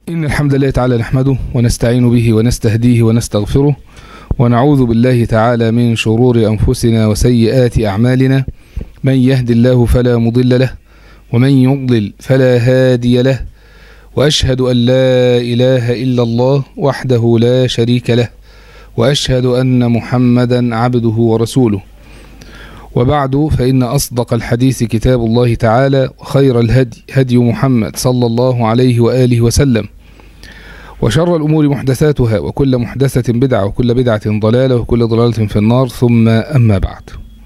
إن الحمد لله تعالى نحمده ونستعين به ونستهديه ونستغفره ونعوذ بالله تعالى من شرور أنفسنا وسيئات أعمالنا من يهد الله فلا مضل له ومن يضلل فلا هادي له وأشهد أن لا إله إلا الله وحده لا شريك له وأشهد أن محمدا عبده ورسوله وبعد فإن أصدق الحديث كتاب الله تعالى وخير الهدي هدي محمد صلى الله عليه وآله وسلم وشر الأمور محدثاتها وكل محدثة بدعة وكل بدعة ضلالة وكل ضلالة في النار ثم أما بعد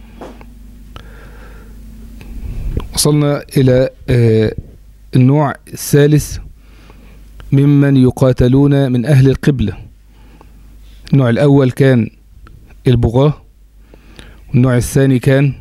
وصلنا إلى النوع الثالث ممن يقاتلون من أهل القبلة النوع الأول كان البغاة والنوع الثاني كان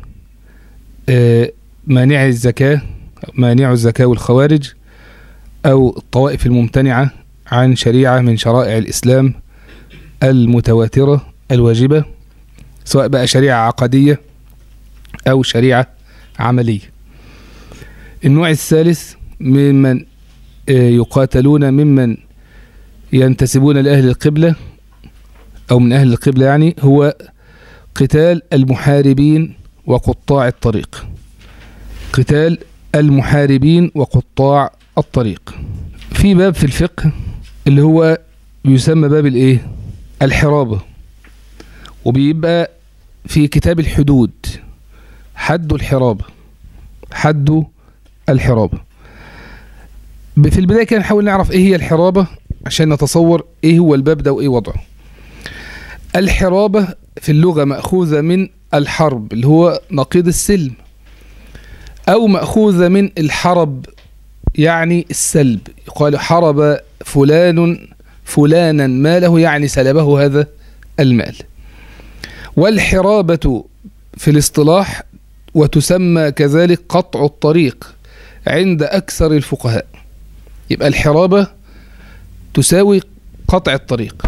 مانع الزكاة مانع الزكاة والخوارج أو الطوائف الممتنعة عن شريعة من شرائع الإسلام المتواترة الواجبة سواء بقى شريعة عقدية أو شريعة عملية النوع الثالث ممن يقاتلون ممن ينتسبون لأهل القبلة أو من أهل القبلة يعني هو قتال المحاربين وقطاع الطريق قتال المحاربين وقطاع الطريق في باب في الفقه اللي هو يسمى باب الايه الحرابة وبيبقى في كتاب الحدود حد الحرابة حد الحرابة في البداية كده نحاول نعرف ايه هي الحرابة عشان نتصور ايه هو الباب ده وايه وضعه الحرابة في اللغة مأخوذة من الحرب اللي هو نقيض السلم أو مأخوذة من الحرب يعني السلب يقال حرب فلان فلانا ماله يعني سلبه هذا المال والحرابة في الاصطلاح وتسمى كذلك قطع الطريق عند أكثر الفقهاء يبقى الحرابة تساوي قطع الطريق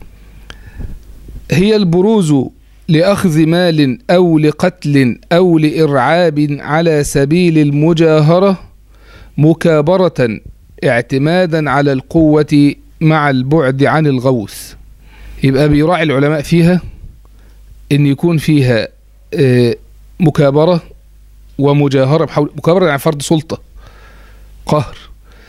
هي البروز لأخذ مال أو لقتل أو لإرعاب على سبيل المجاهرة مكابرة اعتمادا على القوة مع البعد عن الغوث يبقى بيراعي العلماء فيها ان يكون فيها مكابرة ومجاهرة بحول مكابرة يعني فرض سلطة قهر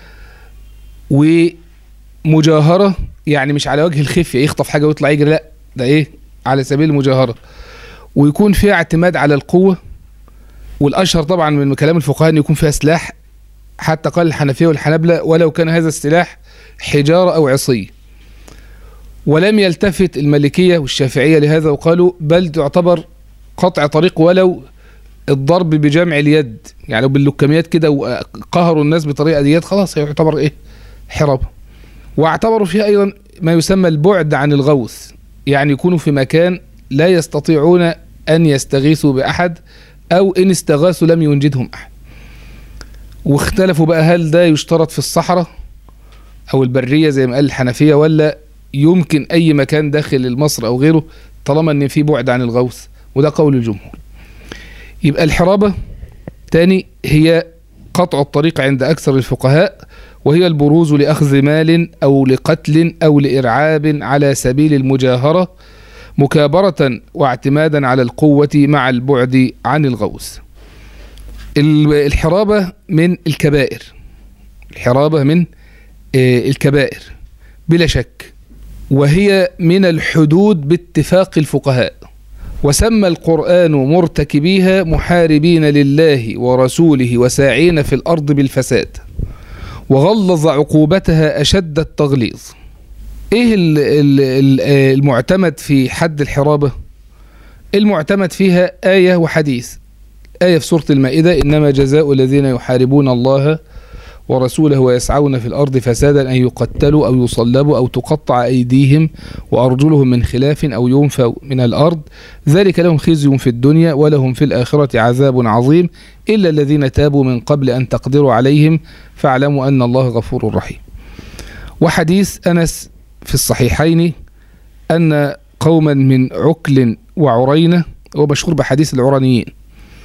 ومجاهرة يعني مش على وجه الخفية يخطف حاجة ويطلع يجري لا ده ايه على سبيل المجاهرة ويكون فيها اعتماد على القوة والأشهر طبعا من كلام الفقهاء أن يكون فيها سلاح حتى قال الحنفية والحنبلة ولو كان هذا السلاح حجارة أو عصي ولم يلتفت المالكية والشافعية لهذا وقالوا بل تعتبر قطع طريق ولو الضرب بجمع اليد يعني لو باللكميات كده وقهروا الناس بطريقة ديت خلاص يعتبر ايه حراب واعتبروا فيها أيضا ما يسمى البعد عن الغوث يعني يكونوا في مكان لا يستطيعون أن يستغيثوا بأحد أو إن استغاثوا لم ينجدهم أحد واختلفوا بقى هل ده يشترط في الصحراء أو البرية زي ما قال الحنفية ولا يمكن أي مكان داخل مصر أو غيره طالما أن في بعد عن الغوث وده قول الجمهور يبقى الحرابة تاني هي قطع الطريق عند أكثر الفقهاء وهي البروز لأخذ مال أو لقتل أو لإرعاب على سبيل المجاهرة مكابرة واعتمادا على القوة مع البعد عن الغوث الحرابة من الكبائر الحرابة من الكبائر بلا شك وهي من الحدود باتفاق الفقهاء وسمى القرآن مرتكبيها محاربين لله ورسوله وساعين في الأرض بالفساد وغلظ عقوبتها أشد التغليظ إيه المعتمد في حد الحرابة المعتمد فيها آية وحديث آية في سورة المائدة إنما جزاء الذين يحاربون الله ورسوله ويسعون في الأرض فسادا أن يقتلوا أو يصلبوا أو تقطع أيديهم وأرجلهم من خلاف أو ينفوا من الأرض ذلك لهم خزي في الدنيا ولهم في الآخرة عذاب عظيم إلا الذين تابوا من قبل أن تقدروا عليهم فاعلموا أن الله غفور رحيم وحديث أنس في الصحيحين أن قوما من عكل وعرينة هو مشهور بحديث العرانيين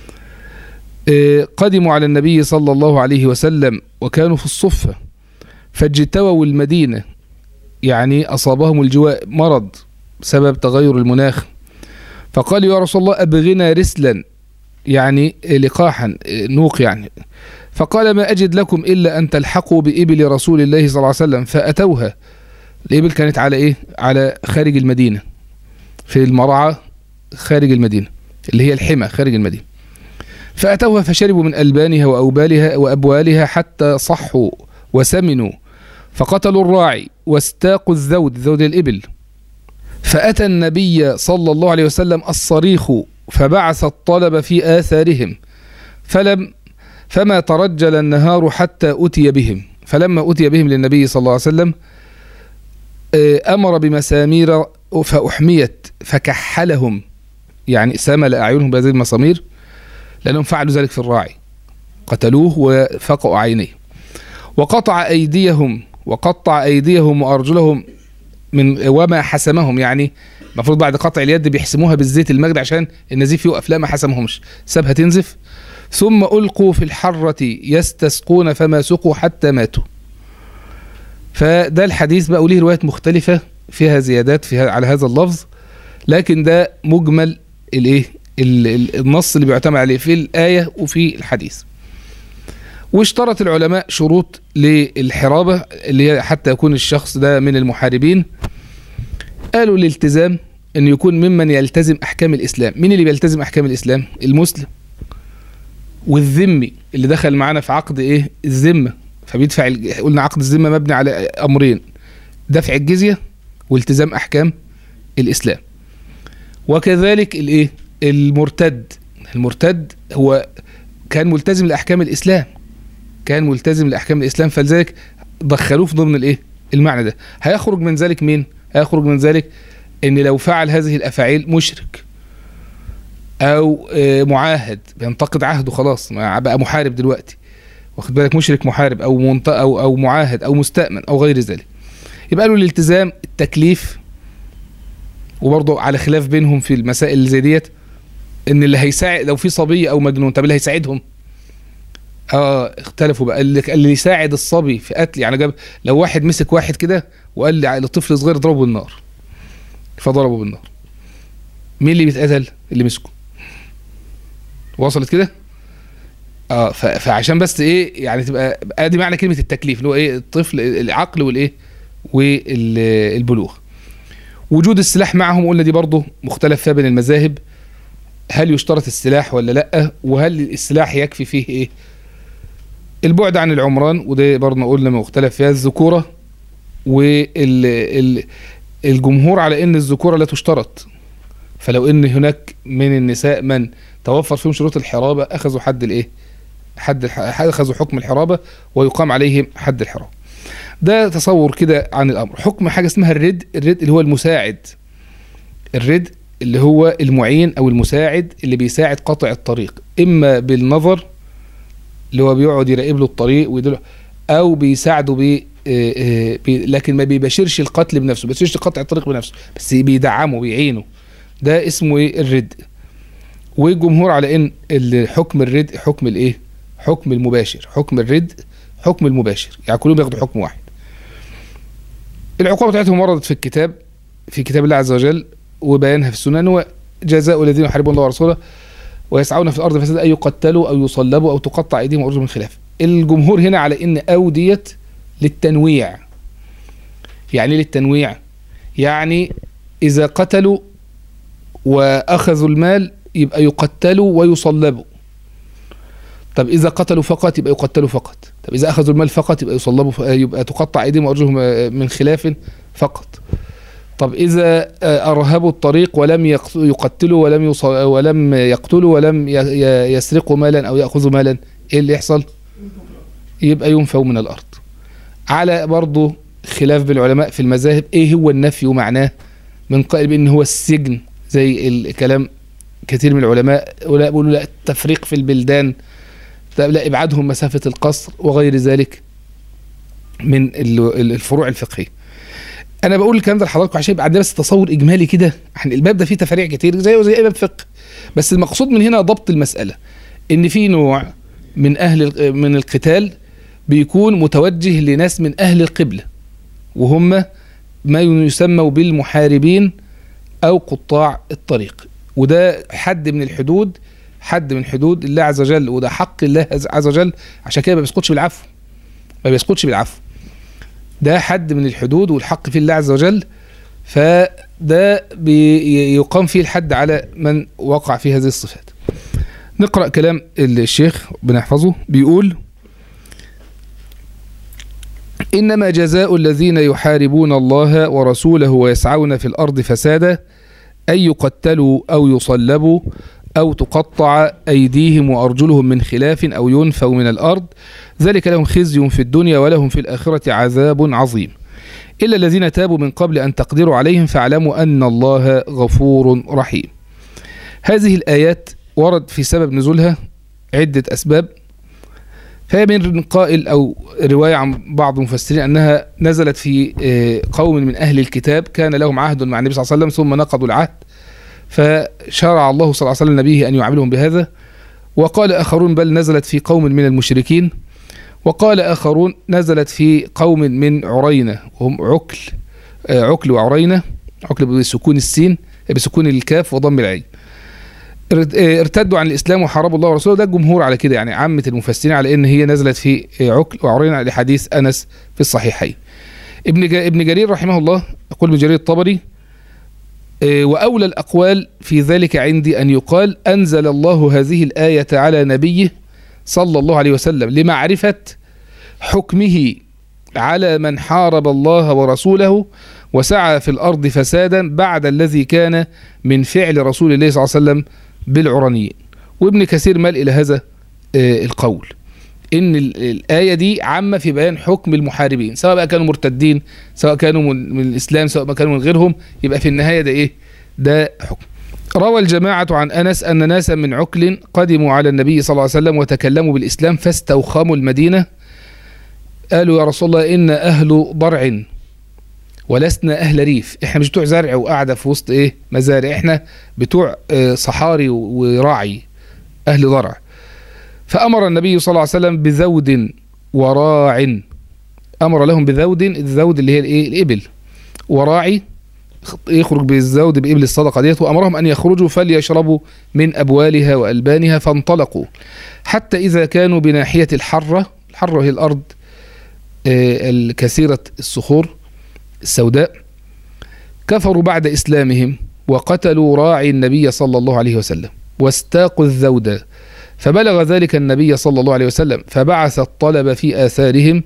قدموا على النبي صلى الله عليه وسلم وكانوا في الصفة فاجتووا المدينة يعني أصابهم الجواء مرض بسبب تغير المناخ فقال يا رسول الله أبغنا رسلا يعني لقاحا نوق يعني فقال ما أجد لكم إلا أن تلحقوا بإبل رسول الله صلى الله عليه وسلم فأتوها الإبل كانت على إيه على خارج المدينة في المرعى خارج المدينة اللي هي الحمى خارج المدينة فأتوها فشربوا من ألبانها وأوبالها وأبوالها حتى صحوا وسمنوا فقتلوا الراعي واستاقوا الذود ذود الإبل فأتى النبي صلى الله عليه وسلم الصريخ فبعث الطلب في آثارهم فلم فما ترجل النهار حتى أتي بهم فلما أتي بهم للنبي صلى الله عليه وسلم آه، أمر بمسامير فأحميت فكحلهم يعني سمل أعينهم بهذه المسامير لأنهم فعلوا ذلك في الراعي قتلوه وفقوا عينيه وقطع أيديهم وقطع أيديهم وأرجلهم من وما حسمهم يعني المفروض بعد قطع اليد بيحسموها بالزيت المجد عشان النزيف يوقف لا ما حسمهمش سابها تنزف ثم ألقوا في الحرة يستسقون فما سقوا حتى ماتوا فده الحديث بقى وليه روايات مختلفة فيها زيادات فيها على هذا اللفظ لكن ده مجمل الايه ال- ال- النص اللي بيعتمد عليه في الآية وفي الحديث واشترط العلماء شروط للحرابة اللي هي حتى يكون الشخص ده من المحاربين قالوا الالتزام أن يكون ممن يلتزم أحكام الإسلام مين اللي بيلتزم أحكام الإسلام المسلم والذمي اللي دخل معانا في عقد إيه الذمة فبيدفع الج- قلنا عقد الذمة مبني على أمرين دفع الجزية والتزام أحكام الإسلام وكذلك الإيه المرتد المرتد هو كان ملتزم لأحكام الإسلام كان ملتزم لأحكام الإسلام فلذلك دخلوه في ضمن الإيه المعنى ده هيخرج من ذلك مين هيخرج من ذلك ان لو فعل هذه الافاعيل مشرك او آه، معاهد بينتقد عهده خلاص ما بقى محارب دلوقتي واخد بالك مشرك محارب او منط او او معاهد او مستأمن او غير ذلك يبقى له الالتزام التكليف وبرضه على خلاف بينهم في المسائل اللي زي ديت ان اللي هيساعد لو في صبي او مجنون طب اللي هيساعدهم اه اختلفوا بقى اللي, اللي يساعد الصبي في قتل يعني جاب لو واحد مسك واحد كده وقال لي لطفل صغير اضربه بالنار فضربه بالنار مين اللي بيتقتل اللي مسكه وصلت كده اه ف- فعشان بس ايه يعني تبقى ادي معنى كلمه التكليف اللي هو ايه الطفل العقل والايه والبلوغ وجود السلاح معهم قلنا دي برضه مختلف فيها بين المذاهب هل يشترط السلاح ولا لا وهل السلاح يكفي فيه ايه البعد عن العمران وده برضه قلنا مختلف فيها الذكوره والجمهور على ان الذكوره لا تشترط فلو ان هناك من النساء من توفر فيهم شروط الحرابه اخذوا حد الايه حد الح... اخذوا حكم الحرابه ويقام عليهم حد الحرابه ده تصور كده عن الامر حكم حاجه اسمها الرد الرد اللي هو المساعد الرد اللي هو المعين او المساعد اللي بيساعد قاطع الطريق اما بالنظر اللي هو بيقعد يراقب له الطريق ويدله او بيساعده ب آه، آه، بي لكن ما بيباشرش القتل بنفسه ما بيباشرش قطع الطريق بنفسه بس بيدعمه بيعينه ده اسمه ايه الرد والجمهور على ان الحكم الرد حكم الايه حكم المباشر حكم الرد حكم المباشر يعني كلهم بياخدوا حكم واحد العقوبة بتاعتهم وردت في الكتاب في كتاب الله عز وجل وبيانها في السنن هو جزاء الذين يحاربون الله ورسوله ويسعون في الارض فسادا ان يقتلوا او يصلبوا او تقطع ايديهم وارجلهم من خلاف الجمهور هنا على ان او ديت للتنويع يعني إيه للتنويع يعني اذا قتلوا واخذوا المال يبقى يقتلوا ويصلبوا طب اذا قتلوا فقط يبقى يقتلوا فقط طب اذا اخذوا المال فقط يبقى يصلبوا ف- يبقى تقطع ايديهم وارجلهم من خلاف فقط طب اذا ارهبوا الطريق ولم يقت- يقتلوا ولم يص... ولم يقتلوا ولم ي- ي- يسرقوا مالا او ياخذوا مالا ايه اللي يحصل يبقى ينفوا من الارض على برضه خلاف بين العلماء في المذاهب ايه هو النفي ومعناه من قائل بان هو السجن زي الكلام كثير من العلماء ولا بيقولوا لا التفريق في البلدان طب لا ابعادهم مسافه القصر وغير ذلك من ال- ال- الفروع الفقهيه انا بقول الكلام ده لحضراتكم عشان يبقى عندنا بس تصور اجمالي كده عن الباب ده فيه تفاريع كتير زيه زي اي باب فقه بس المقصود من هنا ضبط المساله ان في نوع من اهل ال- من القتال بيكون متوجه لناس من أهل القبلة وهم ما يسموا بالمحاربين أو قطاع الطريق وده حد من الحدود حد من حدود الله عز وجل وده حق الله عز وجل عشان كده ما بيسقطش بالعفو ما بيسقطش بالعفو ده حد من الحدود والحق في الله عز وجل فده بيقام فيه الحد على من وقع في هذه الصفات نقرأ كلام الشيخ بنحفظه بيقول إنما جزاء الذين يحاربون الله ورسوله ويسعون في الأرض فسادا أن يقتلوا أو يصلبوا أو تقطع أيديهم وأرجلهم من خلاف أو ينفوا من الأرض ذلك لهم خزي في الدنيا ولهم في الآخرة عذاب عظيم إلا الذين تابوا من قبل أن تقدروا عليهم فاعلموا أن الله غفور رحيم هذه الآيات ورد في سبب نزولها عدة أسباب فهي من قائل أو رواية عن بعض المفسرين أنها نزلت في قوم من أهل الكتاب كان لهم عهد مع النبي صلى الله عليه وسلم ثم نقضوا العهد فشرع الله صلى الله عليه وسلم نبيه أن يعاملهم بهذا وقال آخرون بل نزلت في قوم من المشركين وقال آخرون نزلت في قوم من عرينة وهم عكل عكل وعرينة عكل بسكون السين بسكون الكاف وضم العين ارتدوا عن الاسلام وحاربوا الله ورسوله ده الجمهور على كده يعني عامه المفسرين على ان هي نزلت في عكل وعرينا لحديث انس في الصحيحين. ابن ابن جرير رحمه الله يقول ابن جرير الطبري واولى الاقوال في ذلك عندي ان يقال انزل الله هذه الايه على نبيه صلى الله عليه وسلم لمعرفه حكمه على من حارب الله ورسوله وسعى في الارض فسادا بعد الذي كان من فعل رسول الله صلى الله عليه وسلم بالعرانيين وابن كثير مال إلى هذا القول إن الآية دي عامة في بيان حكم المحاربين سواء بقى كانوا مرتدين سواء كانوا من, من الإسلام سواء ما كانوا من غيرهم يبقى في النهاية ده إيه ده حكم روى الجماعة عن أنس أن ناسا من عكل قدموا على النبي صلى الله عليه وسلم وتكلموا بالإسلام فاستوخموا المدينة قالوا يا رسول الله إن أهل ضرع ولسنا اهل ريف احنا مش بتوع زرع وقاعده في وسط ايه مزارع احنا بتوع اه صحاري وراعي اهل ضرع فامر النبي صلى الله عليه وسلم بذود وراع امر لهم بذود الذود اللي هي الايه الابل وراعي يخرج بالزود بإبل الصدقة ديت وأمرهم أن يخرجوا فليشربوا من أبوالها وألبانها فانطلقوا حتى إذا كانوا بناحية الحرة الحرة هي الأرض اه الكثيرة الصخور السوداء كفروا بعد إسلامهم وقتلوا راعي النبي صلى الله عليه وسلم واستاقوا الذود فبلغ ذلك النبي صلى الله عليه وسلم فبعث الطلب في آثارهم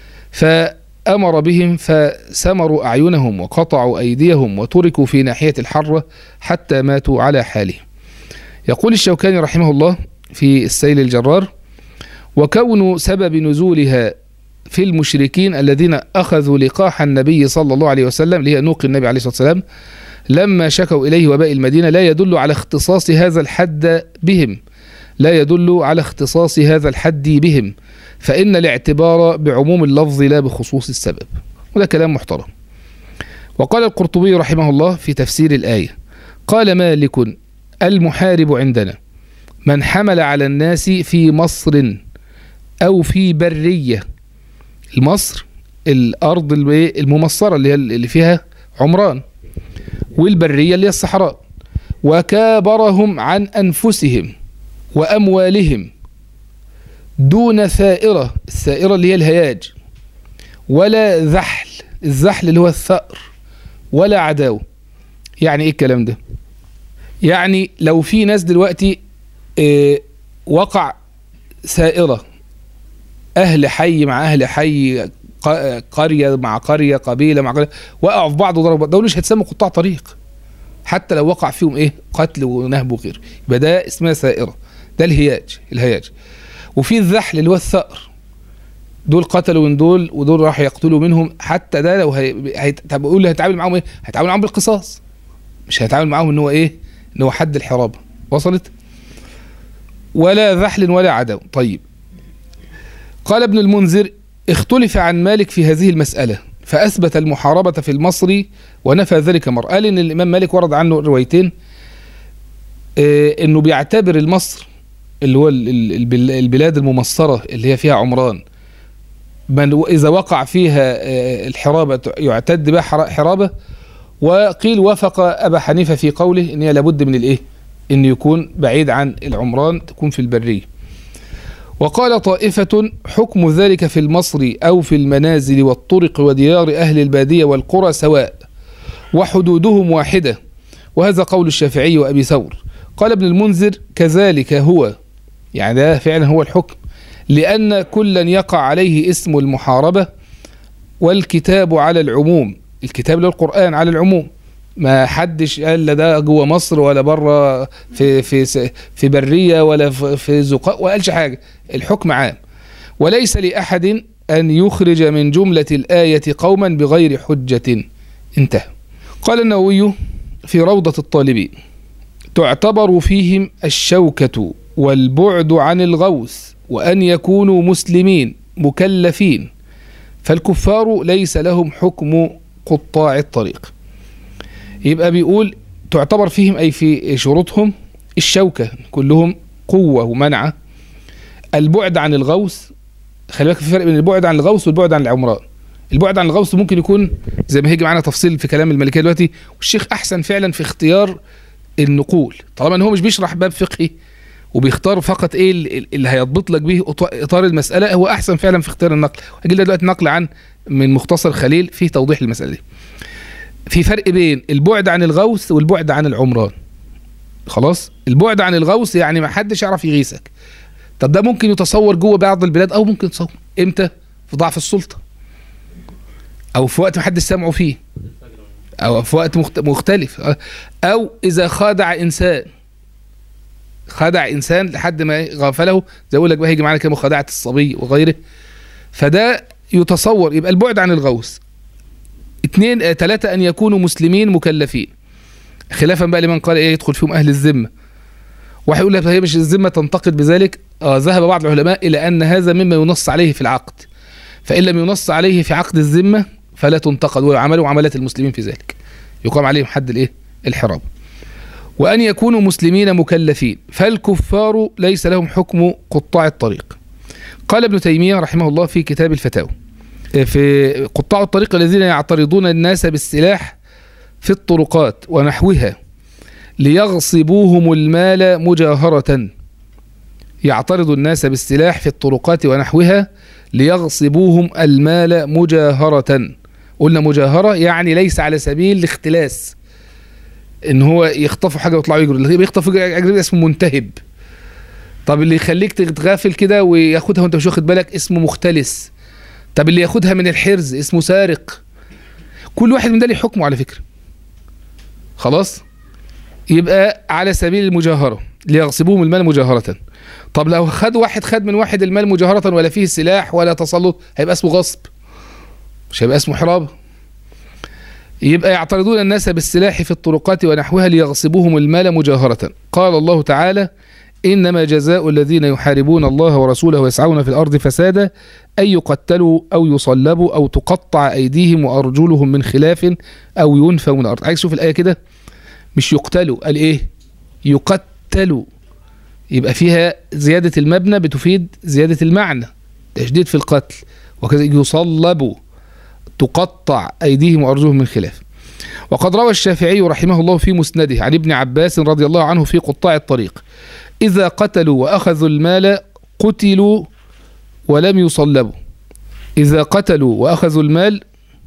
فأمر بهم فسمروا أعينهم وقطعوا أيديهم وتركوا في ناحية الحرة حتى ماتوا على حالهم يقول الشوكاني رحمه الله في السيل الجرار وكون سبب نزولها في المشركين الذين أخذوا لقاح النبي صلى الله عليه وسلم اللي هي نوق النبي عليه الصلاة والسلام لما شكوا إليه وباء المدينة لا يدل على اختصاص هذا الحد بهم لا يدل على اختصاص هذا الحد بهم فإن الاعتبار بعموم اللفظ لا بخصوص السبب وده كلام محترم وقال القرطبي رحمه الله في تفسير الآية قال مالك المحارب عندنا من حمل على الناس في مصر أو في برية مصر الأرض الممصرة اللي هي اللي فيها عمران والبرية اللي هي الصحراء وكابرهم عن أنفسهم وأموالهم دون ثائرة الثائرة اللي هي الهياج ولا ذحل الذحل اللي هو الثأر ولا عداوة يعني ايه الكلام ده يعني لو في ناس دلوقتي اه وقع ثائرة أهل حي مع أهل حي قرية مع قرية قبيلة مع قبيلة وقعوا في بعض وضربوا دول مش هتسموا قطاع طريق حتى لو وقع فيهم ايه قتل ونهب وغيره يبقى ده اسمها ثائرة ده الهياج الهياج وفي الذحل اللي هو الثأر دول قتلوا من دول ودول راحوا يقتلوا منهم حتى ده لو هي... هي... طب يقول لي هيتعامل معاهم ايه؟ هيتعامل معاهم بالقصاص مش هيتعامل معاهم ان هو ايه؟ ان هو حد الحرابه وصلت؟ ولا ذحل ولا عدو طيب قال ابن المنذر اختلف عن مالك في هذه المسألة فأثبت المحاربة في المصري ونفى ذلك مرة قال إن الإمام مالك ورد عنه روايتين اه إنه بيعتبر المصر اللي هو البلاد الممصرة اللي هي فيها عمران من إذا وقع فيها آه، الحرابة يعتد بها حر- حرابة وقيل وافق أبا حنيفة في قوله إن هي لابد من الإيه إن يكون بعيد عن العمران تكون في البرية وقال طائفة حكم ذلك في المصر أو في المنازل والطرق وديار أهل البادية والقرى سواء وحدودهم واحدة وهذا قول الشافعي وأبي ثور قال ابن المنذر كذلك هو يعني ده فعلا هو الحكم لأن كلا يقع عليه اسم المحاربة والكتاب على العموم الكتاب اللي هو القرآن على العموم ما حدش قال لا ده جوه مصر ولا بره في في س- في بريه ولا في في زقاق وقالش حاجه الحكم عام وليس لاحد ان يخرج من جمله الايه قوما بغير حجه انتهى قال النووي في روضه الطالبين تعتبر فيهم الشوكه والبعد عن الغوث وان يكونوا مسلمين مكلفين فالكفار ليس لهم حكم قطاع الطريق يبقى بيقول تعتبر فيهم أي في شروطهم الشوكة كلهم قوة ومنعة البعد عن الغوث خلي بالك في فرق بين البعد عن الغوث والبعد عن العمران البعد عن الغوث ممكن يكون زي ما هيجي معانا تفصيل في كلام الملكيه دلوقتي والشيخ احسن فعلا في اختيار النقول طالما ان هو مش بيشرح باب فقهي وبيختار فقط ايه ال- اللي هيضبط لك به أط- اطار المساله هو احسن فعلا في اختيار النقل هجي لنا دلوقتي نقل عن من مختصر خليل فيه توضيح المساله دي في فرق بين البعد عن الغوث والبعد عن العمران خلاص البعد عن الغوث يعني ما حدش يعرف يغيثك طب ده ممكن يتصور جوه بعض البلاد او ممكن يتصور امتى في ضعف السلطه او في وقت ما حدش سامعه فيه او في وقت مخت- مختلف او اذا خادع انسان خدع انسان لحد ما غفله زي اقول لك بقى هيجي معانا كده مخادعه الصبي وغيره فده يتصور يبقى البعد عن الغوث اثنين آه، ثلاثة أن يكونوا مسلمين مكلفين خلافا بقى لمن قال إيه يدخل فيهم أهل الذمة واحد يقول لك هي مش الذمة تنتقد بذلك آه ذهب بعض العلماء إلى أن هذا مما ينص عليه في العقد فإن لم ينص عليه في عقد الذمة فلا تنتقد ويعملوا معاملات المسلمين في ذلك يقام عليهم حد الإيه الحرام وأن يكونوا مسلمين مكلفين فالكفار ليس لهم حكم قطاع الطريق قال ابن تيمية رحمه الله في كتاب الفتاوى في قطاع الطريق الذين يعترضون الناس بالسلاح في الطرقات ونحوها ليغصبوهم المال مجاهرة يعترض الناس بالسلاح في الطرقات ونحوها ليغصبوهم المال مجاهرة قلنا مجاهرة يعني ليس على سبيل الاختلاس ان هو يخطفوا حاجة ويطلعوا يجروا اللي بيخطفوا يجري ده اسمه منتهب طب اللي يخليك تتغافل كده وياخدها وانت مش واخد بالك اسمه مختلس طب اللي ياخدها من الحرز اسمه سارق كل واحد من ده ليه حكمه على فكرة خلاص يبقى على سبيل المجاهرة ليغصبوهم المال مجاهرة طب لو خد واحد خد من واحد المال مجاهرة ولا فيه سلاح ولا تسلط هيبقى اسمه غصب مش هيبقى اسمه حرابة يبقى يعترضون الناس بالسلاح في الطرقات ونحوها ليغصبوهم المال مجاهرة قال الله تعالى إنما جزاء الذين يحاربون الله ورسوله ويسعون في الأرض فسادا أن يقتلوا أو يصلبوا أو تقطع أيديهم وأرجلهم من خلاف أو ينفوا من الأرض عايز تشوف الآية كده مش يقتلوا قال إيه يقتلوا يبقى فيها زيادة المبنى بتفيد زيادة المعنى تشديد في القتل وكذا يصلبوا تقطع أيديهم وأرجلهم من خلاف وقد روى الشافعي رحمه الله في مسنده عن ابن عباس رضي الله عنه في قطاع الطريق إذا قتلوا وأخذوا المال قتلوا ولم يصلبوا إذا قتلوا وأخذوا المال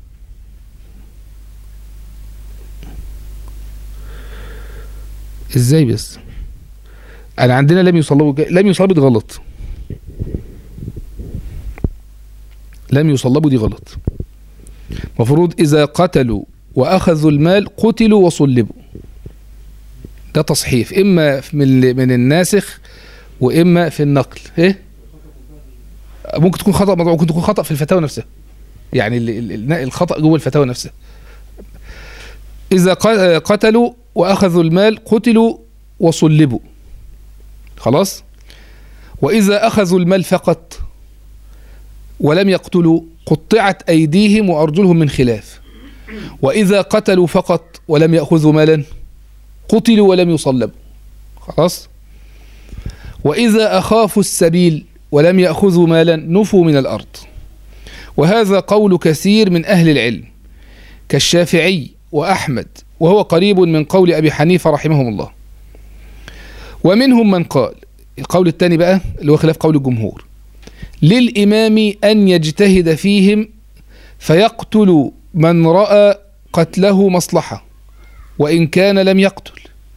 إزاي بس أنا عندنا لم يصلبوا لم يصلبوا دي غلط لم يصلبوا دي غلط مفروض إذا قتلوا وأخذوا المال قتلوا وصلبوا ده تصحيف إما من من الناسخ وإما في النقل إيه ممكن تكون خطأ ممكن تكون خطأ في الفتاوى نفسها يعني ال- ال- ال- الخطأ جوه الفتاوى نفسها إذا ق- قتلوا وأخذوا المال قتلوا وصلبوا خلاص وإذا أخذوا المال فقط ولم يقتلوا قطعت أيديهم وأرجلهم من خلاف وإذا قتلوا فقط ولم يأخذوا مالا قتلوا ولم يصلبوا خلاص وإذا أخافوا السبيل ولم يأخذوا مالا نفوا من الأرض وهذا قول كثير من أهل العلم كالشافعي وأحمد وهو قريب من قول أبي حنيفة رحمهم الله ومنهم من قال القول الثاني بقى اللي هو خلاف قول الجمهور للإمام أن يجتهد فيهم فيقتل من رأى قتله مصلحة وإن كان لم يقتل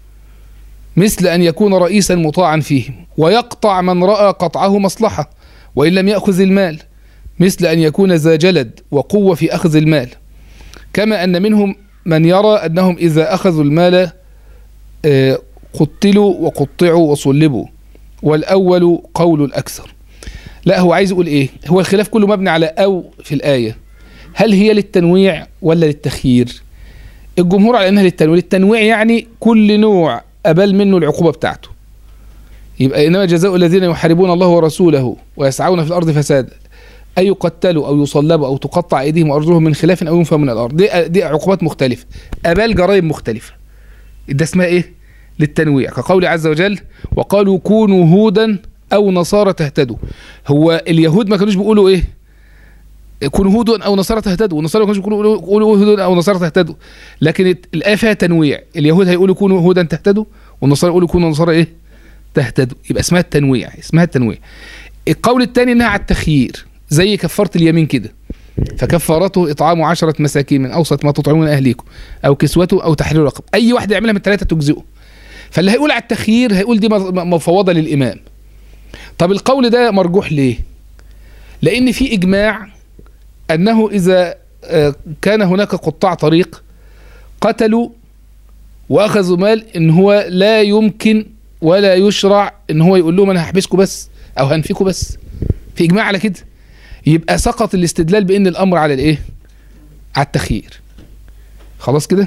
مثل أن يكون رئيسا مطاعا فيهم ويقطع من رأى قطعه مصلحة وإن لم يأخذ المال مثل أن يكون ذا جلد وقوة في أخذ المال كما أن منهم من يرى أنهم إذا أخذوا المال آه، قتلوا وقطعوا وصلبوا والأول قول الأكثر لا هو عايز يقول إيه هو الخلاف كله مبني على أو في الآية هل هي للتنويع ولا للتخيير الجمهور على أنها للتنويع للتنويع يعني كل نوع أبل منه العقوبة بتاعته يبقى إنما جزاء الذين يحاربون الله ورسوله ويسعون في الأرض فسادا أي يقتلوا أو يصلبوا أو تقطع أيديهم وأرجلهم من خلاف أو ينفوا من الأرض دي, دي عقوبات مختلفة أبال جرائم مختلفة ده اسمها إيه؟ للتنويع كقول عز وجل وقالوا كونوا هودا أو نصارى تهتدوا هو اليهود ما كانوش بيقولوا إيه؟ كونوا هودا أو نصارى تهتدوا والنصارى ما كانوش بيقولوا قولوا هودا أو نصارى تهتدوا لكن الآية فيها تنويع اليهود هيقولوا كونوا هودا تهتدوا والنصارى يقولوا كونوا نصارى إيه؟ تهتدوا يبقى اسمها التنويع اسمها التنويع القول الثاني انها على التخيير زي كفاره اليمين كده فكفارته اطعام عشرة مساكين من اوسط ما تطعمون اهليكم او كسوته او تحرير رقب اي واحد يعملها من الثلاثه تجزئه فاللي هيقول على التخيير هيقول دي مفوضه للامام طب القول ده مرجوح ليه لان في اجماع انه اذا آه، كان هناك قطاع طريق قتلوا واخذوا مال ان هو لا يمكن ولا يشرع ان هو يقول لهم انا هحبسكم بس او هنفيكم بس في اجماع على كده يبقى سقط الاستدلال بان الامر على الايه على التخيير خلاص كده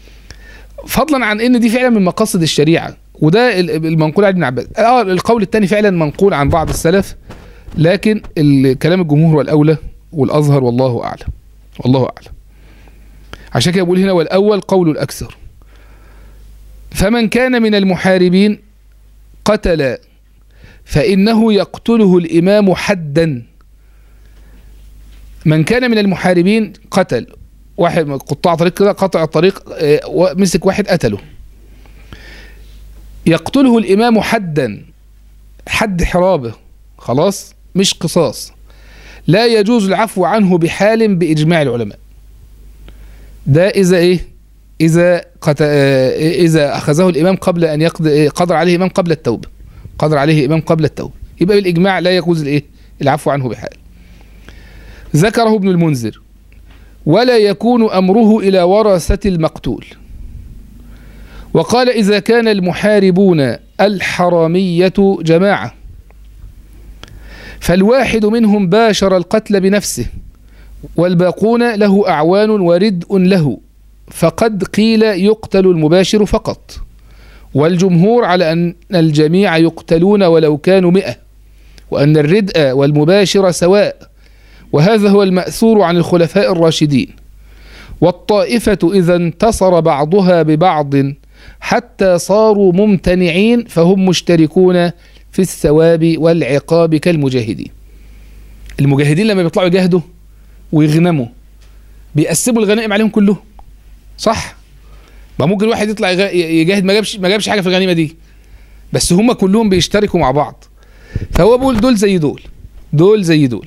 فضلا عن ان دي فعلا من مقاصد الشريعه وده المنقول عن ابن عباس اه القول الثاني فعلا منقول عن بعض السلف لكن الكلام الجمهور والاولى والاظهر والله اعلم والله اعلم عشان كده بقول هنا والاول قول الاكثر فمن كان من المحاربين قتل فإنه يقتله الإمام حدا من كان من المحاربين قتل واحد قطاع طريق كده قطع الطريق آه، مسك واحد قتله يقتله الإمام حدا حد حرابه خلاص مش قصاص لا يجوز العفو عنه بحال بإجماع العلماء ده إذا إيه إذا قت... آه، إذا أخذه الإمام قبل أن يقضي قدر عليه الإمام قبل التوبة قدر عليه إمام قبل التوبة يبقى بالإجماع لا يجوز الإيه العفو عنه بحال ذكره ابن المنذر ولا يكون أمره إلى ورثة المقتول وقال إذا كان المحاربون الحرامية جماعة فالواحد منهم باشر القتل بنفسه والباقون له أعوان وردء له فقد قيل يقتل المباشر فقط والجمهور على أن الجميع يقتلون ولو كانوا مئة وأن الردء والمباشر سواء وهذا هو المأثور عن الخلفاء الراشدين والطائفة إذا انتصر بعضها ببعض حتى صاروا ممتنعين فهم مشتركون في الثواب والعقاب كالمجاهدين المجاهدين لما بيطلعوا يجاهدوا ويغنموا بيقسموا الغنائم عليهم كلهم صح ما ممكن واحد يطلع يجاهد ما جابش ما جابش حاجه في الغنيمه دي بس هم كلهم بيشتركوا مع بعض فهو بيقول دول زي دول دول زي دول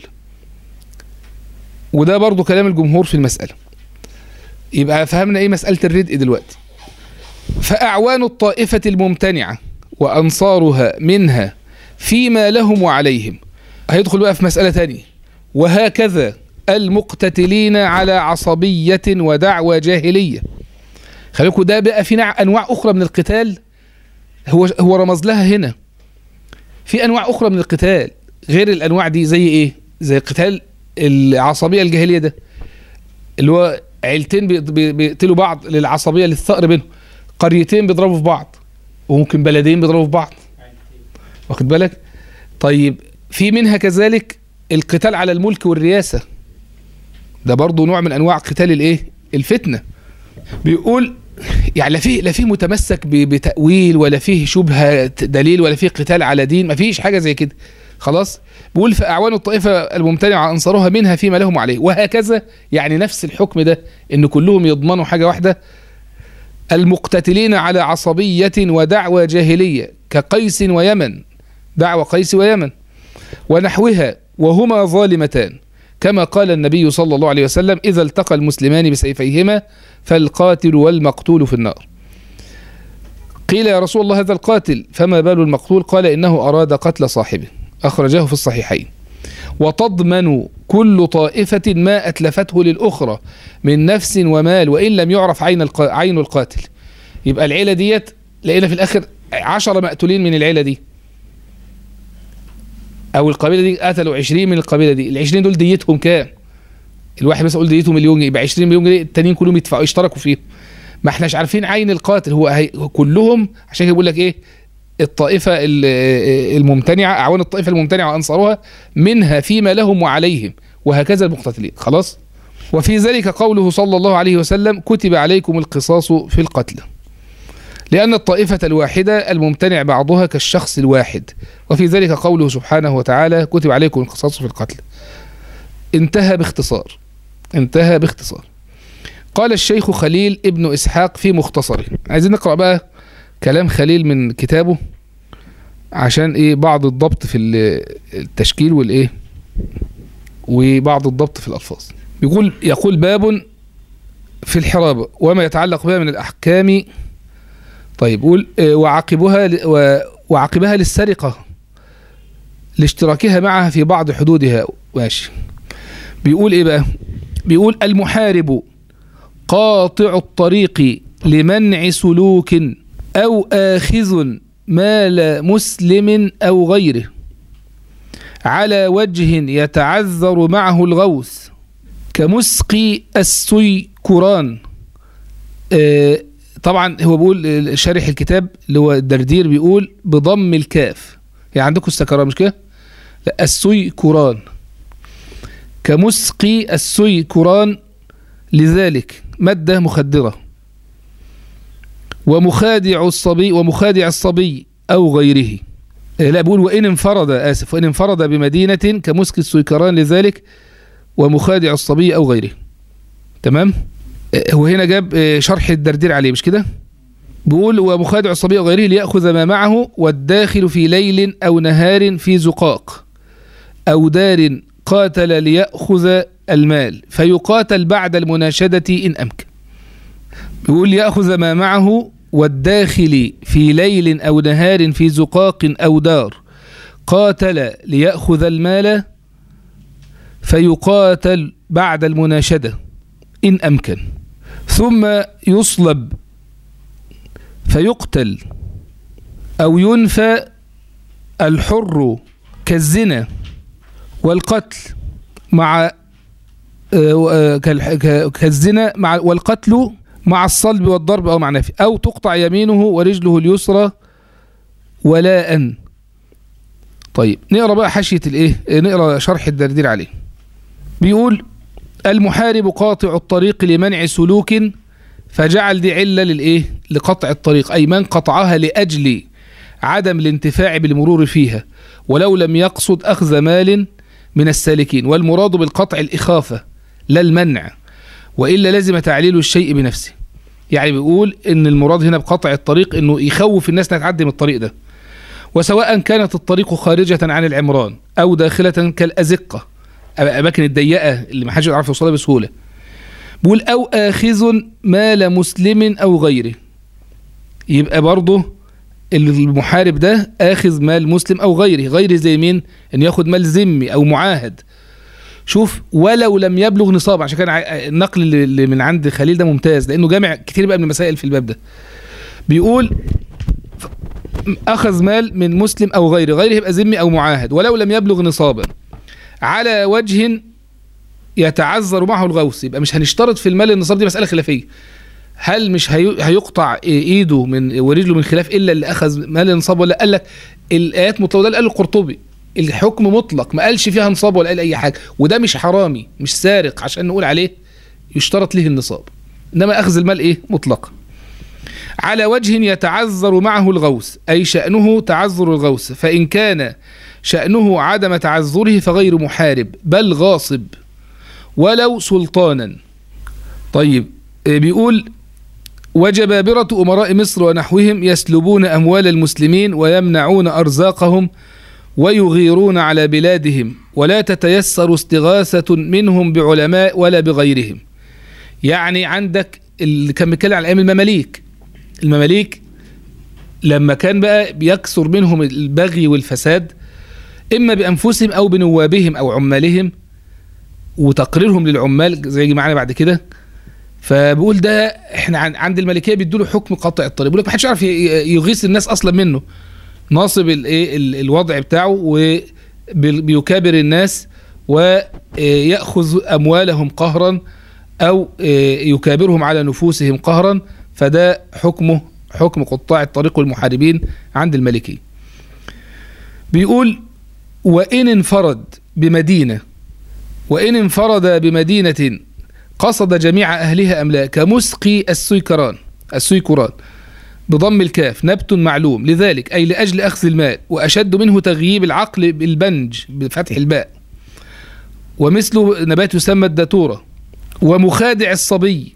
وده برضو كلام الجمهور في المسألة يبقى فهمنا ايه مسألة الردء دلوقتي فأعوان الطائفة الممتنعة وأنصارها منها فيما لهم وعليهم هيدخل بقى في مسألة تانية وهكذا المقتتلين على عصبية ودعوى جاهلية خليكم ده بقى في انواع اخرى من القتال هو هو رمز لها هنا في انواع اخرى من القتال غير الانواع دي زي ايه زي قتال العصبيه الجاهليه ده اللي هو عيلتين بيقتلوا بعض للعصبيه للثأر بينهم قريتين بيضربوا في بعض وممكن بلدين بيضربوا في بعض واخد بالك طيب في منها كذلك القتال على الملك والرياسه ده برضه نوع من انواع قتال الايه الفتنه بيقول يعني لا فيه لا فيه متمسك بتأويل ولا فيه شبهة دليل ولا فيه قتال على دين ما فيش حاجة زي كده خلاص بيقول فاعوان الطائفه الممتنعه انصارها منها فيما لهم عليه وهكذا يعني نفس الحكم ده ان كلهم يضمنوا حاجه واحده المقتتلين على عصبيه ودعوى جاهليه كقيس ويمن دعوى قيس ويمن ونحوها وهما ظالمتان كما قال النبي صلى الله عليه وسلم إذا التقى المسلمان بسيفيهما فالقاتل والمقتول في النار قيل يا رسول الله هذا القاتل فما بال المقتول قال إنه أراد قتل صاحبه أخرجه في الصحيحين وتضمن كل طائفة ما أتلفته للأخرى من نفس ومال وإن لم يعرف عين, الق... عين القاتل يبقى العيلة ديت لقينا في الآخر عشرة مقتولين من العيلة دي او القبيله دي قتلوا 20 من القبيله دي ال 20 دول ديتهم كام الواحد بس يقول ديته مليون يبقى 20 مليون جنيه التانيين كلهم يدفعوا يشتركوا فيهم ما احناش عارفين عين القاتل هو هي كلهم عشان كده بيقول لك ايه الطائفه الممتنعه اعوان الطائفه الممتنعه وانصارها منها فيما لهم وعليهم وهكذا المقتتلين خلاص وفي ذلك قوله صلى الله عليه وسلم كتب عليكم القصاص في القتل لأن الطائفة الواحدة الممتنع بعضها كالشخص الواحد وفي ذلك قوله سبحانه وتعالى كتب عليكم القصاص في القتل انتهى باختصار انتهى باختصار قال الشيخ خليل ابن إسحاق في مختصره عايزين نقرأ بقى كلام خليل من كتابه عشان ايه بعض الضبط في التشكيل والايه وبعض الضبط في الألفاظ يقول يقول باب في الحرابة وما يتعلق بها من الأحكام طيب قول وعاقبها وعاقبها للسرقة لاشتراكها معها في بعض حدودها ماشي بيقول ايه بقى بيقول المحارب قاطع الطريق لمنع سلوك او اخذ مال مسلم او غيره على وجه يتعذر معه الغوث كمسقي السيكران آه طبعا هو بيقول شارح الكتاب اللي هو الدردير بيقول بضم الكاف يعني عندكم السكران مش كده لا السي كوران كمسقي السي كوران لذلك مادة مخدرة ومخادع الصبي ومخادع الصبي أو غيره لا بقول وإن انفرد آسف وإن انفرد بمدينة كمسقي السيكران لذلك ومخادع الصبي أو غيره تمام هو هنا جاب شرح الدردير عليه مش كده بيقول ومخادع الصبي وغيره ليأخذ ما معه والداخل في ليل أو نهار في زقاق أو دار قاتل ليأخذ المال فيقاتل بعد المناشدة إن أمكن بيقول يأخذ ما معه والداخل في ليل أو نهار في زقاق أو دار قاتل ليأخذ المال فيقاتل بعد المناشدة إن أمكن ثم يصلب فيقتل أو ينفى الحر كالزنا والقتل مع كالزنا مع والقتل مع الصلب والضرب أو مع نفي أو تقطع يمينه ورجله اليسرى ولاء طيب نقرا بقى حاشيه الايه نقرا شرح الدردير عليه بيقول المحارب قاطع الطريق لمنع سلوك فجعل دي علة للإيه؟ لقطع الطريق أي من قطعها لأجل عدم الانتفاع بالمرور فيها ولو لم يقصد أخذ مال من السالكين والمراد بالقطع الإخافة لا المنع وإلا لازم تعليل الشيء بنفسه يعني بيقول إن المراد هنا بقطع الطريق إنه يخوف الناس انها تعدي من الطريق ده وسواء كانت الطريق خارجة عن العمران أو داخلة كالأزقة الأماكن الضيقة اللي ما حدش يعرف يوصلها بسهولة بيقول أو آخذ مال مسلم أو غيره يبقى برضه المحارب ده آخذ مال مسلم أو غيره غيره زي مين إن ياخد مال ذمي أو معاهد شوف ولو لم يبلغ نصاب عشان كان النقل اللي من عند خليل ده ممتاز لأنه جامع كتير بقى من المسائل في الباب ده بيقول أخذ مال من مسلم أو غيره غيره يبقى ذمي أو معاهد ولو لم يبلغ نصابا على وجه يتعذر معه الغوث يبقى مش هنشترط في المال النصاب دي مسألة خلافية هل مش هيقطع ايده من ورجله من خلاف الا اللي اخذ مال النصاب ولا قال لك الايات مطلقه ده اللي قال القرطبي الحكم مطلق ما قالش فيها نصاب ولا قال اي حاجه وده مش حرامي مش سارق عشان نقول عليه يشترط له النصاب انما اخذ المال ايه مطلقا على وجه يتعذر معه الغوث اي شانه تعذر الغوث فان كان شأنه عدم تعذره فغير محارب بل غاصب ولو سلطانا طيب آه، بيقول وجبابرة أمراء مصر ونحوهم يسلبون أموال المسلمين ويمنعون أرزاقهم ويغيرون على بلادهم ولا تتيسر استغاثة منهم بعلماء ولا بغيرهم يعني عندك اللي كان بيتكلم على أيام المماليك المماليك لما كان بقى بيكثر منهم البغي والفساد إما بأنفسهم أو بنوابهم أو عمالهم وتقريرهم للعمال زي يجي معانا بعد كده فبقول ده احنا عن- عند الملكيه بيدوا له حكم قطع الطريق بيقول لك ما حدش يعرف ي- ي- يغيث الناس اصلا منه ناصب الايه ال- الوضع بتاعه وبيكابر الناس ويأخذ أموالهم قهرا أو آه، يكابرهم على نفوسهم قهرا فده حكمه حكم قطاع الطريق والمحاربين عند الملكي بيقول وإن انفرد بمدينة وإن انفرد بمدينة قصد جميع أهلها أم لا كمسقي السيكران السيكران بضم الكاف نبت معلوم لذلك أي لأجل أخذ الماء وأشد منه تغييب العقل بالبنج بفتح الباء ومثله نبات يسمى الداتورة ومخادع الصبي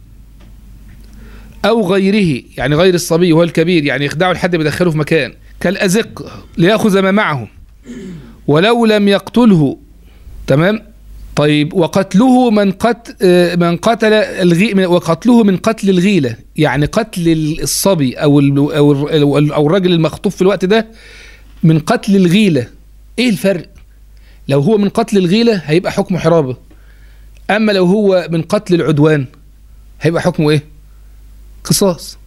أو غيره يعني غير الصبي وهو الكبير يعني يخدعه لحد ما يدخله في مكان كالأزق ليأخذ ما معه ولو لم يقتله تمام طيب وقتله من قت آه، من قتل الغي وقتله من قتل الغيلة يعني قتل الصبي او ال او ال او الراجل المخطوف في الوقت ده من قتل الغيلة ايه الفرق لو هو من قتل الغيلة هيبقى حكمه حرابة اما لو هو من قتل العدوان هيبقى حكمه ايه قصاص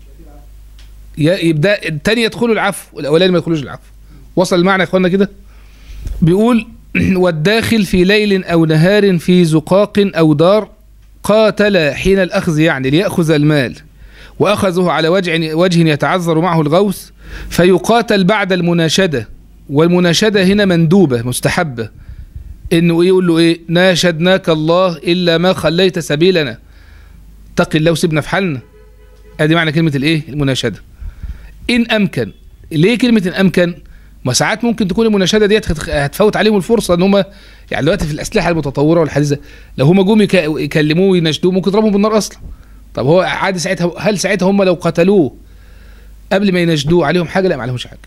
يا- يبدا الثاني يدخله العفو والاولاني ما يدخلوش العفو وصل المعنى يا اخوانا كده بيقول والداخل في ليل أو نهار في زقاق أو دار قاتل حين الأخذ يعني ليأخذ المال وأخذه على وجه, وجه يتعذر معه الغوث فيقاتل بعد المناشدة والمناشدة هنا مندوبة مستحبة إنه إيه يقول له إيه ناشدناك الله إلا ما خليت سبيلنا اتق الله وسيبنا في حالنا ادي معنى كلمة الإيه المناشدة إن أمكن ليه كلمة إن أمكن ما ساعات ممكن تكون المناشده ديت هتخ- هتفوت عليهم الفرصه ان هم يعني دلوقتي في الاسلحه المتطوره والحديثه لو هم جم يك- يكلموه ويناشدوه ممكن يضربهم بالنار اصلا طب هو عادي ساعتها هل ساعتها هم لو قتلوه قبل ما يناشدوه عليهم حاجه لا ما عليهمش حاجه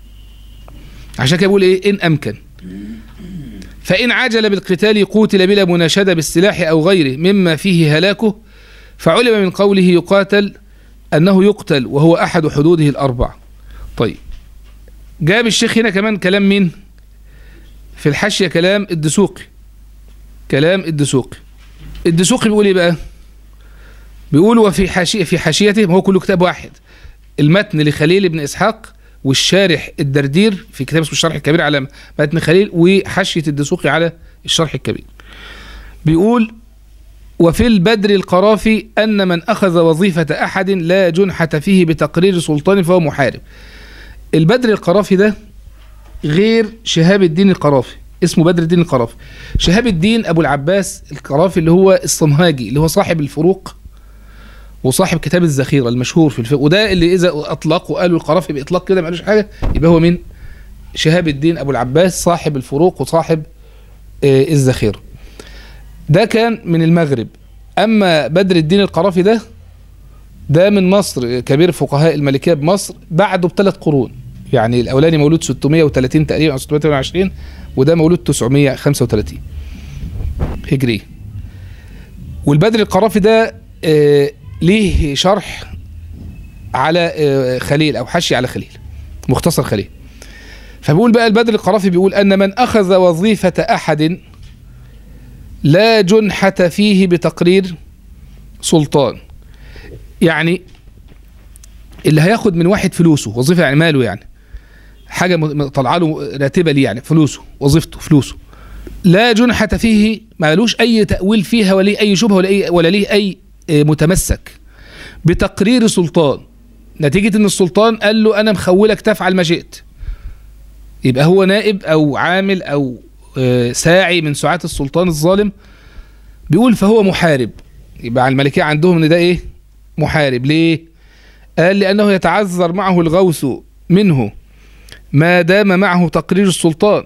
عشان كده بيقول ايه ان امكن فان عجل بالقتال قوتل بلا مناشده بالسلاح او غيره مما فيه هلاكه فعلم من قوله يقاتل انه يقتل وهو احد حدوده الاربع طيب جاب الشيخ هنا كمان كلام مين في الحاشية كلام الدسوقي كلام الدسوقي الدسوقي بيقول ايه بقى بيقول وفي حاشية في حاشيته هو كله كتاب واحد المتن لخليل بن اسحاق والشارح الدردير في كتاب اسمه الشرح الكبير على متن خليل وحاشية الدسوقي على الشرح الكبير بيقول وفي البدر القرافي أن من أخذ وظيفة أحد لا جنحة فيه بتقرير سلطان فهو محارب البدر القرافي ده غير شهاب الدين القرافي اسمه بدر الدين القرافي شهاب الدين ابو العباس القرافي اللي هو الصمهاجي اللي هو صاحب الفروق وصاحب كتاب الذخيره المشهور في الفقه وده اللي اذا اطلقوا قالوا القرافي باطلاق كده ما قالوش حاجه يبقى هو مين شهاب الدين ابو العباس صاحب الفروق وصاحب آه، الذخيره ده كان من المغرب اما بدر الدين القرافي ده ده من مصر كبير فقهاء المالكيه بمصر بعده بثلاث قرون يعني الاولاني مولود 630 تقريبا او 628 وده مولود 935 هجري والبدر القرافي ده آه ليه شرح على آه خليل او حشي على خليل مختصر خليل فبيقول بقى البدر القرافي بيقول ان من اخذ وظيفه احد لا جنحة فيه بتقرير سلطان يعني اللي هياخد من واحد فلوسه وظيفه يعني ماله يعني حاجه م- طالعه له راتبه ليه يعني فلوسه وظيفته فلوسه لا جنحة فيه مالوش اي تاويل فيها ولا ليه اي شبهه ولا اي ولا ليه اي آه، متمسك بتقرير سلطان نتيجه ان السلطان قال له انا مخولك تفعل ما شئت يبقى هو نائب او عامل او آه، ساعي من سعاة السلطان الظالم بيقول فهو محارب يبقى على الملكيه عندهم ان ده ايه محارب ليه قال لأنه يتعذر معه الغوث منه ما دام معه تقرير السلطان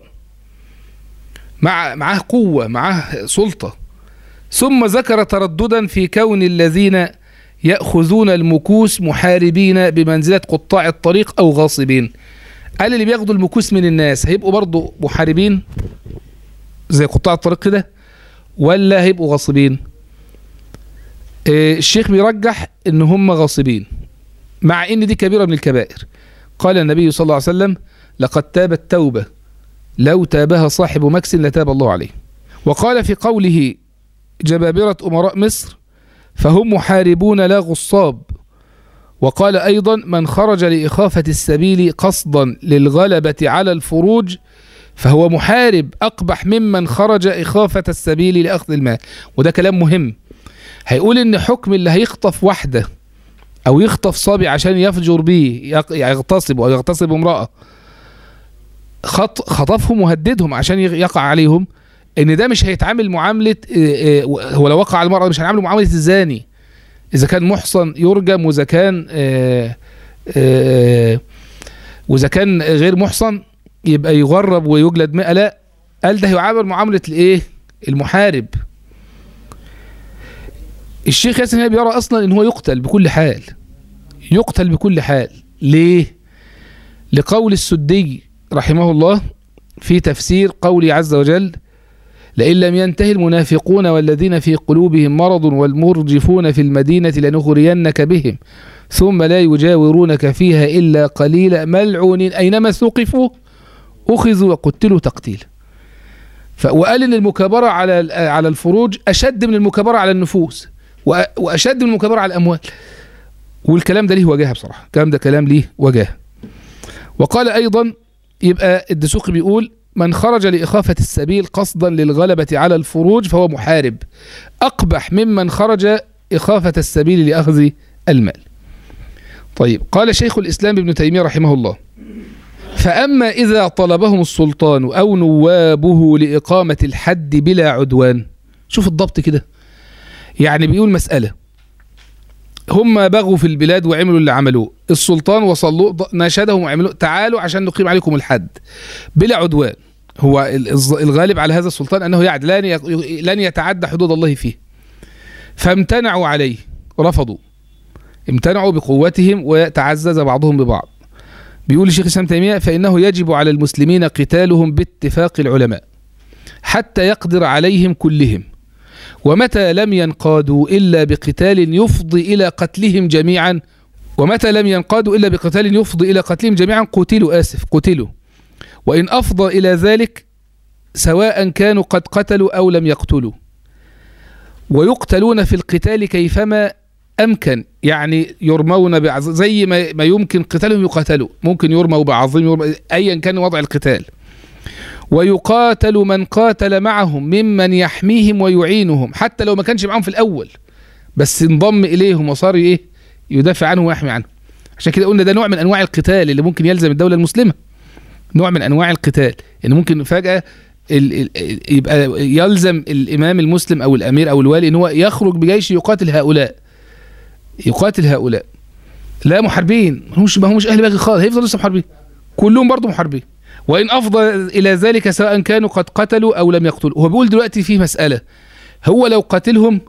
مع معه قوة معه سلطة ثم ذكر ترددا في كون الذين يأخذون المكوس محاربين بمنزلة قطاع الطريق أو غاصبين قال اللي بياخدوا المكوس من الناس هيبقوا برضو محاربين زي قطاع الطريق كده ولا هيبقوا غاصبين آه، الشيخ بيرجح ان هم غاصبين مع ان دي كبيرة من الكبائر قال النبي صلى الله عليه وسلم لقد تابت توبة لو تابها صاحب مكس لتاب الله عليه وقال في قوله جبابرة أمراء مصر فهم محاربون لا غصاب وقال أيضا من خرج لإخافة السبيل قصدا للغلبة على الفروج فهو محارب أقبح ممن خرج إخافة السبيل لأخذ المال وده كلام مهم هيقول إن حكم اللي هيخطف واحدة أو يخطف صبي عشان يفجر به يق- يغتصب أو يغتصب امرأة خط خطفهم وهددهم عشان يغ- يقع عليهم ان ده مش هيتعامل معامله آه، آه، هو لو وقع على المراه مش هنعامله معامله الزاني اذا كان محصن يرجم واذا كان آه، آه، واذا كان غير محصن يبقى يغرب ويجلد مئة لا قال ده هيعامل معامله الايه المحارب الشيخ ياسر هنا بيرى اصلا ان هو يقتل بكل حال يقتل بكل حال ليه لقول السدي رحمه الله في تفسير قوله عز وجل لئن لم ينتهي المنافقون والذين في قلوبهم مرض والمرجفون في المدينة لنغرينك بهم ثم لا يجاورونك فيها إلا قليلا ملعونين أينما ثقفوا أخذوا وقتلوا تقتيلا ف- وقال إن المكابرة على على الفروج أشد من المكابرة على النفوس وأ- وأشد من المكابرة على الأموال والكلام ده ليه وجاهة بصراحة الكلام ده كلام ليه وجاهة وقال أيضا يبقى الدسوقي بيقول من خرج لإخافة السبيل قصدا للغلبة على الفروج فهو محارب أقبح ممن خرج إخافة السبيل لأخذ المال طيب قال شيخ الإسلام ابن تيمية رحمه الله فأما إذا طلبهم السلطان أو نوابه لإقامة الحد بلا عدوان شوف الضبط كده يعني بيقول مسألة هم بغوا في البلاد وعملوا اللي عملوه السلطان وصلوا ناشدهم وعملوا تعالوا عشان نقيم عليكم الحد بلا عدوان هو ال- الز- الغالب على هذا السلطان انه يعد لن ي- لن يتعدى حدود الله فيه فامتنعوا عليه رفضوا امتنعوا بقوتهم وتعزز بعضهم ببعض بيقول الشيخ الاسلام تيميه فانه يجب على المسلمين قتالهم باتفاق العلماء حتى يقدر عليهم كلهم ومتى لم ينقادوا الا بقتال يفضي الى قتلهم جميعا ومتى لم ينقادوا الا بقتال يفضي الى قتلهم جميعا قتلوا اسف قتلوا وإن أفضى إلى ذلك سواء كانوا قد قتلوا أو لم يقتلوا ويقتلون في القتال كيفما أمكن يعني يرمون بعظ... زي ما, ما يمكن قتالهم يقاتلوا ممكن يرموا بعظيم يرموا أيا كان وضع القتال ويقاتل من قاتل معهم ممن يحميهم ويعينهم حتى لو ما كانش معاهم في الأول بس انضم إليهم وصار إيه يدافع عنهم ويحمي عنهم عشان كده قلنا ده نوع من أنواع القتال اللي ممكن يلزم الدولة المسلمة نوع من انواع القتال ان ممكن فجاه ال ال يبقى يلزم الامام المسلم او الامير او الوالي ان هو يخرج بجيش يقاتل هؤلاء يقاتل هؤلاء لا محاربين ما همش ما همش اهل باقي خالص هيفضلوا لسه محاربين كلهم برضه محاربين وان افضى الى ذلك سواء كانوا قد قتلوا او لم يقتلوا هو بيقول دلوقتي في مساله هو لو قاتلهم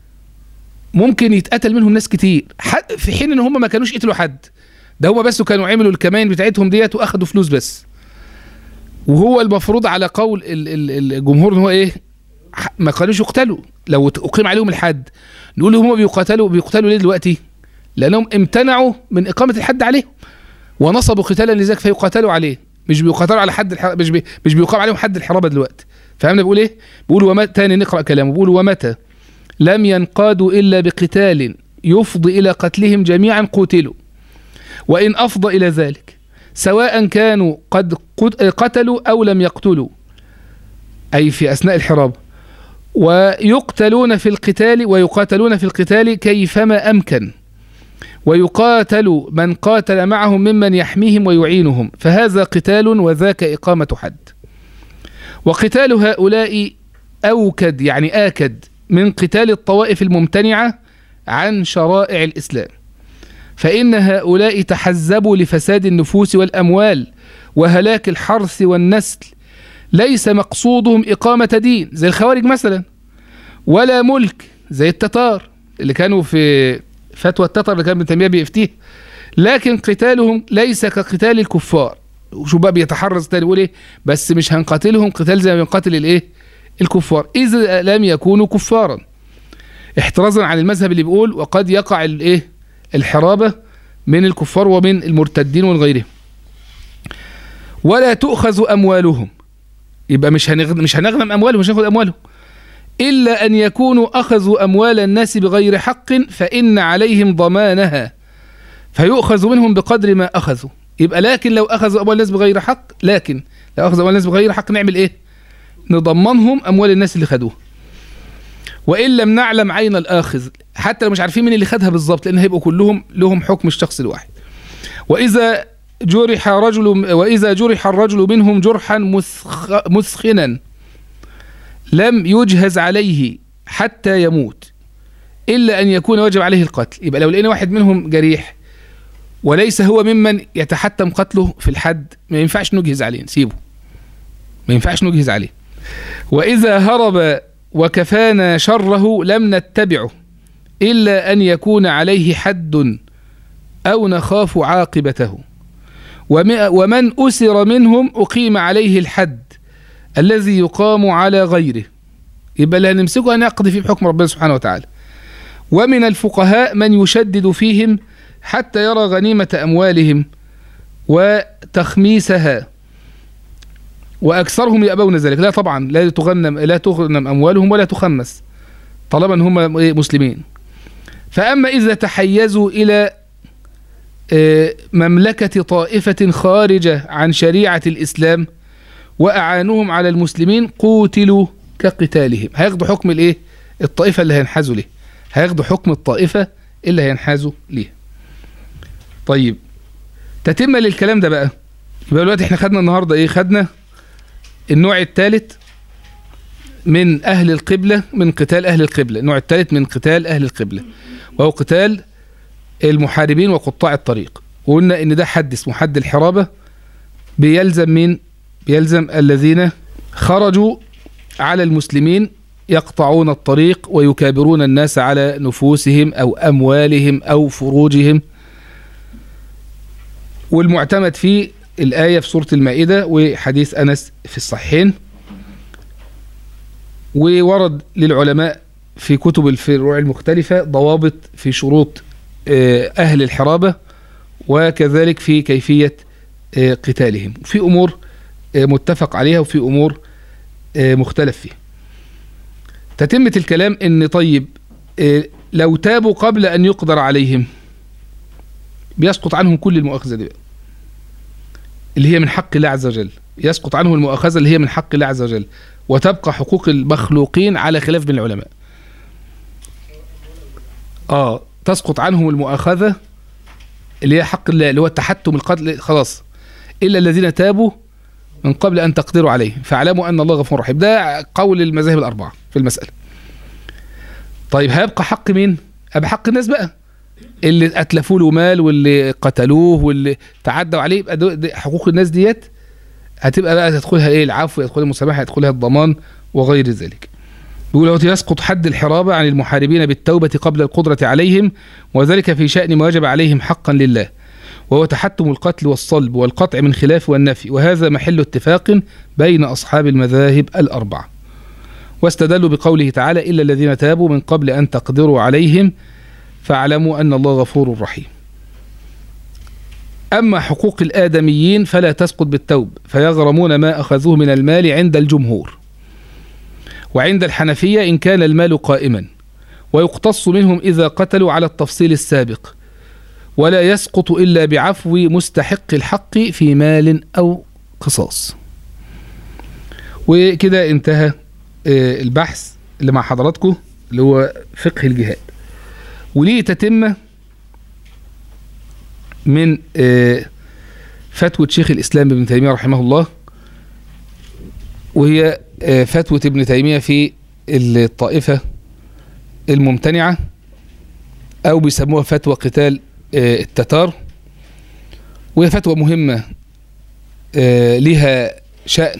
ممكن يتقتل منهم ناس كتير حد في حين ان هم ما كانوش قتلوا حد ده هم بس كانوا عملوا الكمائن بتاعتهم ديت واخدوا فلوس بس وهو المفروض على قول ال- ال- الجمهور ان هو ايه ح- ما كانوش يقتلوا لو ت- اقيم عليهم الحد نقول هم بيقاتلوا بيقتلوا ليه دلوقتي لانهم امتنعوا من اقامه الحد عليهم ونصبوا قتالا لذلك فيقاتلوا عليه مش بيقاتلوا على حد الح... مش بي... مش بيقام عليهم حد الحرابه دلوقتي فهمنا بيقول ايه بيقول وما تاني نقرا كلامه بيقول ومتى لم ينقادوا الا بقتال يفضي الى قتلهم جميعا قتلوا وان افضى الى ذلك سواء كانوا قد قت- قتلوا أو لم يقتلوا أي في أثناء الحراب ويقتلون في القتال ويقاتلون في القتال كيفما أمكن ويقاتل من قاتل معهم ممن يحميهم ويعينهم فهذا قتال وذاك إقامة حد وقتال هؤلاء أوكد يعني آكد من قتال الطوائف الممتنعة عن شرائع الإسلام فإن هؤلاء تحزبوا لفساد النفوس والأموال وهلاك الحرث والنسل ليس مقصودهم إقامة دين زي الخوارج مثلا ولا ملك زي التتار اللي كانوا في فتوى التتر اللي كان ابن تيمية بيفتيه لكن قتالهم ليس كقتال الكفار وشو بقى بيتحرز تاني يقول ايه بس مش هنقاتلهم قتال زي ما بنقاتل الايه الكفار اذا لم يكونوا كفارا احترازا عن المذهب اللي بيقول وقد يقع الايه الحرابه من الكفار ومن المرتدين ومن غيرهم ولا تؤخذ اموالهم يبقى مش هنغنم مش هنغنم اموالهم مش هناخد اموالهم الا ان يكونوا اخذوا اموال الناس بغير حق فان عليهم ضمانها فيؤخذ منهم بقدر ما اخذوا يبقى لكن لو اخذوا اموال الناس بغير حق لكن لو اخذوا اموال الناس بغير حق نعمل ايه نضمنهم اموال الناس اللي خدوها وان لم نعلم عين الاخذ حتى لو مش عارفين مين اللي خدها بالظبط لان هيبقوا كلهم لهم حكم الشخص الواحد واذا جرح رجل واذا جرح الرجل منهم جرحا مسخ مسخنا لم يجهز عليه حتى يموت الا ان يكون وجب عليه القتل يبقى لو لقينا واحد منهم جريح وليس هو ممن يتحتم قتله في الحد ما ينفعش نجهز عليه نسيبه ما ينفعش نجهز عليه واذا هرب وكفانا شره لم نتبعه الا ان يكون عليه حد او نخاف عاقبته وم- ومن اسر منهم اقيم عليه الحد الذي يقام على غيره يبقى اللي هنمسكه هنقضي فيه بحكم ربنا سبحانه وتعالى ومن الفقهاء من يشدد فيهم حتى يرى غنيمة أموالهم وتخميسها وأكثرهم يأبون ذلك لا طبعا لا تغنم لا تغنم أموالهم ولا تخمس طالما إن هم إيه مسلمين فأما إذا تحيزوا إلى آه، مملكة طائفة خارجة عن شريعة الإسلام وأعانوهم على المسلمين قوتلوا كقتالهم هياخدوا حكم الإيه الطائفة اللي هينحازوا ليه هياخدوا حكم الطائفة اللي هينحازوا ليها طيب تتم للكلام ده بقى يبقى دلوقتي احنا خدنا النهارده ايه خدنا النوع الثالث من اهل القبلة من قتال اهل القبلة النوع الثالث من قتال اهل القبلة وهو قتال المحاربين وقطاع الطريق وقلنا ان ده حد اسمه حد الحرابة بيلزم مين بيلزم الذين خرجوا على المسلمين يقطعون الطريق ويكابرون الناس على نفوسهم او اموالهم او فروجهم والمعتمد فيه الآية في سورة المائدة وحديث أنس في الصحيحين وورد للعلماء في كتب الفروع المختلفة ضوابط في شروط آه، أهل الحرابة وكذلك في كيفية آه، قتالهم في أمور آه، متفق عليها وفي أمور آه، مختلف فيها تتمة الكلام ان طيب آه، لو تابوا قبل ان يقدر عليهم بيسقط عنهم كل المؤاخذة دي بقى. اللي هي من حق الله عز وجل يسقط عنه المؤاخذة اللي هي من حق الله عز وجل وتبقى حقوق المخلوقين على خلاف بين العلماء اه تسقط عنهم المؤاخذة اللي هي حق الله اللي هو التحتم القتل خلاص إلا الذين تابوا من قبل أن تقدروا عليه فاعلموا أن الله غفور رحيم ده قول المذاهب الأربعة في المسألة طيب هيبقى حق مين؟ أبقى حق الناس بقى اللي أتلفوا له مال واللي قتلوه واللي تعدوا عليه يبقى دو- دي حقوق الناس ديت هتبقى بقى تدخلها ايه العفو يدخلها المسامحة يدخلها الضمان وغير ذلك بيقول هو يسقط حد الحرابة عن المحاربين بالتوبة قبل القدرة عليهم وذلك في شأن ما وجب عليهم حقا لله وهو تحتم القتل والصلب والقطع من خلاف والنفي وهذا محل اتفاق بين أصحاب المذاهب الأربعة واستدلوا بقوله تعالى إلا الذين تابوا من قبل أن تقدروا عليهم فاعلموا أن الله غفور رحيم أما حقوق الآدميين فلا تسقط بالتوب فيغرمون ما أخذوه من المال عند الجمهور وعند الحنفية إن كان المال قائما ويقتص منهم إذا قتلوا على التفصيل السابق ولا يسقط إلا بعفو مستحق الحق في مال أو قصاص وكده انتهى آه، البحث اللي مع حضراتكم اللي هو فقه الجهاد وليه تتمة من آه، فتوى شيخ الإسلام ابن تيمية رحمه الله وهي آه، فتوى ابن تيمية في الطائفة الممتنعة أو بيسموها فتوى قتال آه، التتار وهي فتوى مهمة آه، لها شأن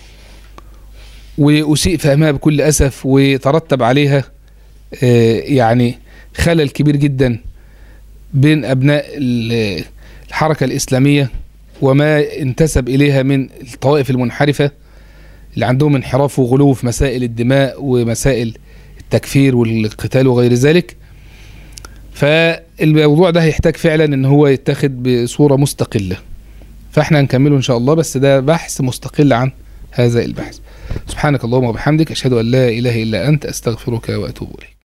وأسيء فهمها بكل أسف وترتب عليها آه، يعني خلل كبير جدا بين أبناء ال- الحركة الإسلامية وما انتسب إليها من الطوائف المنحرفة اللي عندهم انحراف وغلو في مسائل الدماء ومسائل التكفير والقتال وغير ذلك فالموضوع ده هيحتاج فعلا ان هو يتاخد بصورة مستقلة فاحنا هنكمله ان شاء الله بس ده بحث مستقل عن هذا البحث سبحانك اللهم وبحمدك اشهد ان لا اله الا انت استغفرك واتوب اليك